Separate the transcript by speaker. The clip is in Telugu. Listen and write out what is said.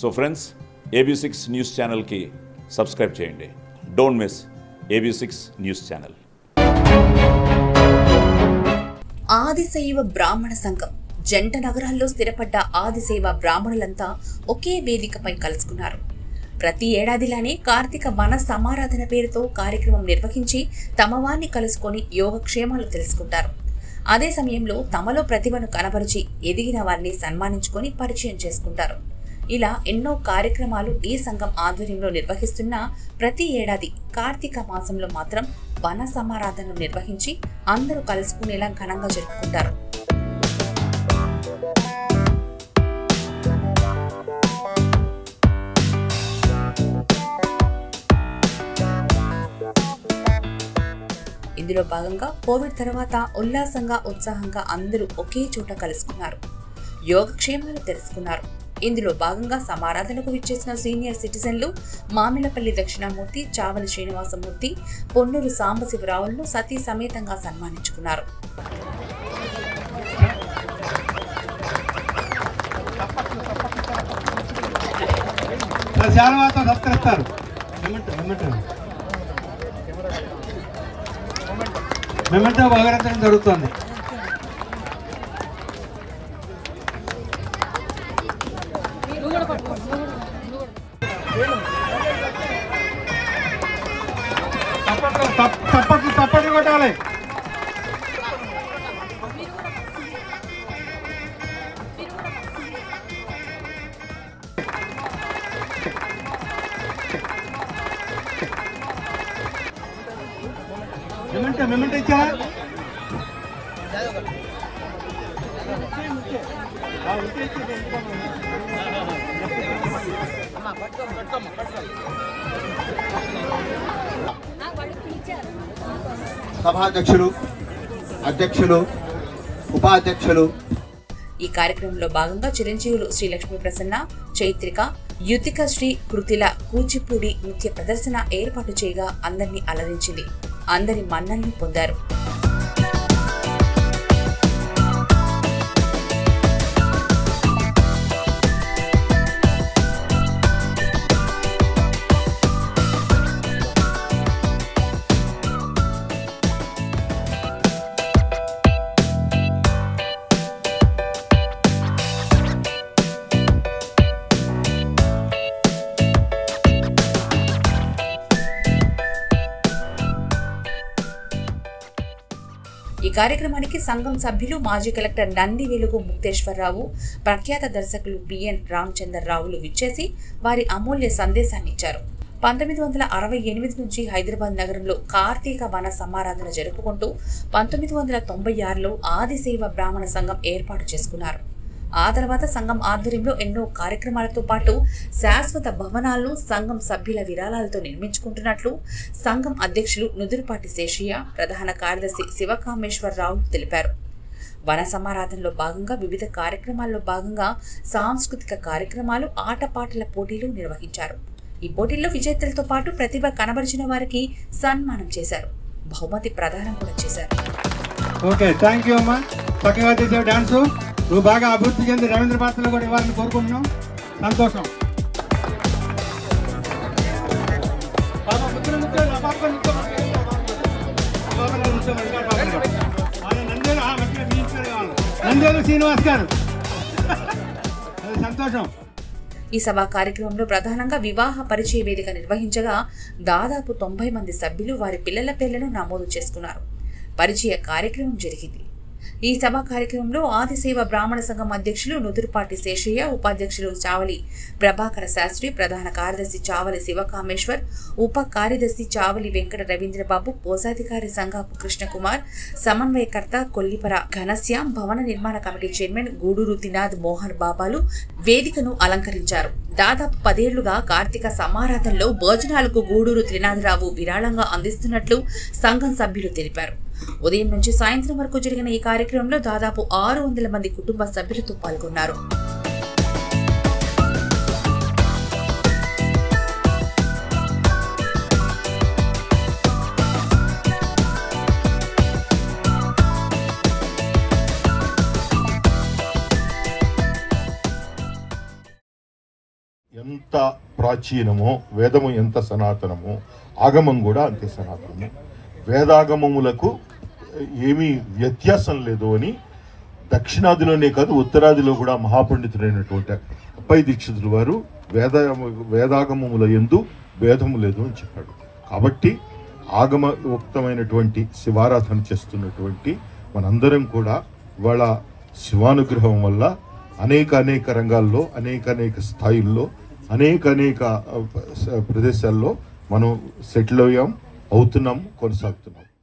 Speaker 1: So friends AB six news ఛానల్కి సబ్స్క్రైబ్ చేయండి don't miss AB six news channel
Speaker 2: Adishaiva Brahmana Sangham జంట నగరాల్లో స్థిరపడ్డ ఆదిశైవ బ్రాహ్మణులంతా ఒకే వేదికపై కలుసుకున్నారు ప్రతి ఏడాదిలానే కార్తీక వన సమారాధన పేరుతో కార్యక్రమం నిర్వహించి తమ వారిని కలుసుకొని యోగక్షేమాలు తెలుసుకుంటారు అదే సమయంలో తమలో ప్రతిభను కనబరిచి ఎదిగిన వారిని సన్మానించుకొని పరిచయం చేసుకుంటారు ఇలా ఎన్నో కార్యక్రమాలు ఈ సంఘం ఆధ్వర్యంలో నిర్వహిస్తున్న ప్రతి ఏడాది కార్తీక మాసంలో మాత్రం వన సమారాధనలు నిర్వహించి అందరూ కలుసుకునేలా ఘనంగా జరుపుకుంటారు ఇందులో భాగంగా కోవిడ్ తర్వాత ఉల్లాసంగా ఉత్సాహంగా అందరూ ఒకే చోట కలుసుకున్నారు యోగక్షేమాలు తెలుసుకున్నారు ఇందులో భాగంగా సమారాధనకు విచ్చేసిన సీనియర్ సిటిజన్లు మామిలపల్లి దక్షిణామూర్తి చావలి శ్రీనివాసమూర్తి పొన్నూరు సాంబశివరావులను సతీ సమేతంగా సన్మానించుకున్నారు
Speaker 3: శాలవాతో సత్కరిస్తారు ఏమంటారు ఏమంటారు మెమెంటో భగవంతం జరుగుతుంది తప్పట్లు తప్- తప్పట్లు తప్పట్లు కొట్టాలి మెమెంటో మెమెంటో ఇచ్చారా
Speaker 4: సభాధ్యక్షులు అధ్యక్షులు ఉపాధ్యక్షులు
Speaker 2: ఈ కార్యక్రమంలో భాగంగా చిరంజీవులు శ్రీ లక్ష్మీ ప్రసన్న చైత్రిక యుతిక శ్రీ కృతిల కూచిపూడి నృత్య ప్రదర్శన ఏర్పాటు చేయగా అందరినీ అలరించింది అందరి మన్నల్ని పొందారు ఈ కార్యక్రమానికి సంఘం సభ్యులు మాజీ కలెక్టర్ నంది వెలుగు ముక్తేశ్వరరావు ప్రఖ్యాత దర్శకులు పిఎన్ రామచంద్రరావులు విచ్చేసి వారి అమూల్య సందేశాన్ని ఇచ్చారు పంతొమ్మిది వందల అరవై ఎనిమిది నుంచి హైదరాబాద్ నగరంలో కార్తీక వన సమారాధన జరుపుకుంటూ పంతొమ్మిది వందల తొంభై ఆరులో ఆదిశైవ బ్రాహ్మణ సంఘం ఏర్పాటు చేసుకున్నారు ఆ తర్వాత సంఘం ఆధ్వర్యంలో ఎన్నో కార్యక్రమాలతో పాటు శాశ్వత భవనాలను సంఘం సభ్యుల విరాళాలతో నిర్మించుకుంటున్నట్లు సంఘం అధ్యక్షులు నుదురుపాటి శేషయ్య ప్రధాన కార్యదర్శి శివకామేశ్వరరావు తెలిపారు వన సమారాధనలో భాగంగా వివిధ కార్యక్రమాల్లో భాగంగా సాంస్కృతిక కార్యక్రమాలు ఆటపాటల పోటీలు నిర్వహించారు ఈ పోటీల్లో విజేతలతో పాటు ప్రతిభ కనబరిచిన వారికి సన్మానం చేశారు బహుమతి ప్రదానం కూడా చేశారు
Speaker 3: ఓకే థ్యాంక్ యూ అమ్మా చక్కగా చేసావు డాన్స్ నువ్వు బాగా అభివృద్ధి చెంది రవీంద్ర భారతిలో కూడా ఇవ్వాలని కోరుకుంటున్నాం సంతోషం బాబా, కూర్చోండి, కూర్చోండి, ఆ పాప కూర్చో. బాబా, నువ్వు కూర్చో, మరి ఇంకా పాప కూర్చో. ఆయన నంద్యాల ఆ, మంచిగా మీ ఇంటికాడే కావాలి. నంద్యాల శ్రీనివాస్ గారు అది సంతోషం
Speaker 2: ఈ సభా కార్యక్రమంలో ప్రధానంగా వివాహ పరిచయ వేదిక నిర్వహించగా దాదాపు తొంభై మంది సభ్యులు వారి పిల్లల పేర్లను నమోదు చేసుకున్నారు పరిచయ కార్యక్రమం జరిగింది ఈ సభా కార్యక్రమంలో ఆదిసేవ బ్రాహ్మణ సంఘం అధ్యక్షులు నుదురుపాటి శేషయ్య ఉపాధ్యక్షులు చావలి ప్రభాకర శాస్త్రి ప్రధాన కార్యదర్శి చావలి శివకామేశ్వర్ ఉప కార్యదర్శి చావలి వెంకట రవీంద్రబాబు కోశాధికారి సంగాపు కృష్ణకుమార్ సమన్వయకర్త కొల్లిపర ఘనశ్యాం భవన నిర్మాణ కమిటీ చైర్మన్ గూడూరు తినాద్ మోహన్ బాబాలు వేదికను అలంకరించారు దాదాపు పదేళ్లుగా కార్తీక సమారాధనలో భోజనాలకు గూడూరు త్రినాథరావు విరాళంగా అందిస్తున్నట్లు సంఘం సభ్యులు తెలిపారు ఉదయం నుంచి సాయంత్రం వరకు జరిగిన ఈ కార్యక్రమంలో దాదాపు ఆరు వందల మంది కుటుంబ సభ్యులతో పాల్గొన్నారు
Speaker 5: ఎంత ప్రాచీనమో వేదము ఎంత సనాతనమో ఆగమం కూడా అంతే సనాతనము వేదాగమములకు ఏమీ వ్యత్యాసం లేదు అని దక్షిణాదిలోనే కాదు ఉత్తరాదిలో కూడా మహాపండితుడైనటువంటి అప్పై దీక్షితులు వారు వేద వేదాగమముల ఎందు భేదము లేదు అని చెప్పాడు కాబట్టి ఆగమయుక్తమైనటువంటి శివారాధన చేస్తున్నటువంటి మనందరం కూడా ఇవాళ శివానుగ్రహం వల్ల అనేక అనేక రంగాల్లో అనేక అనేక స్థాయిల్లో అనేక అనేక ఆ, ప్రదేశాల్లో మనం సెటిల్ అయ్యాం అవుతున్నాం కొనసాగుతున్నాం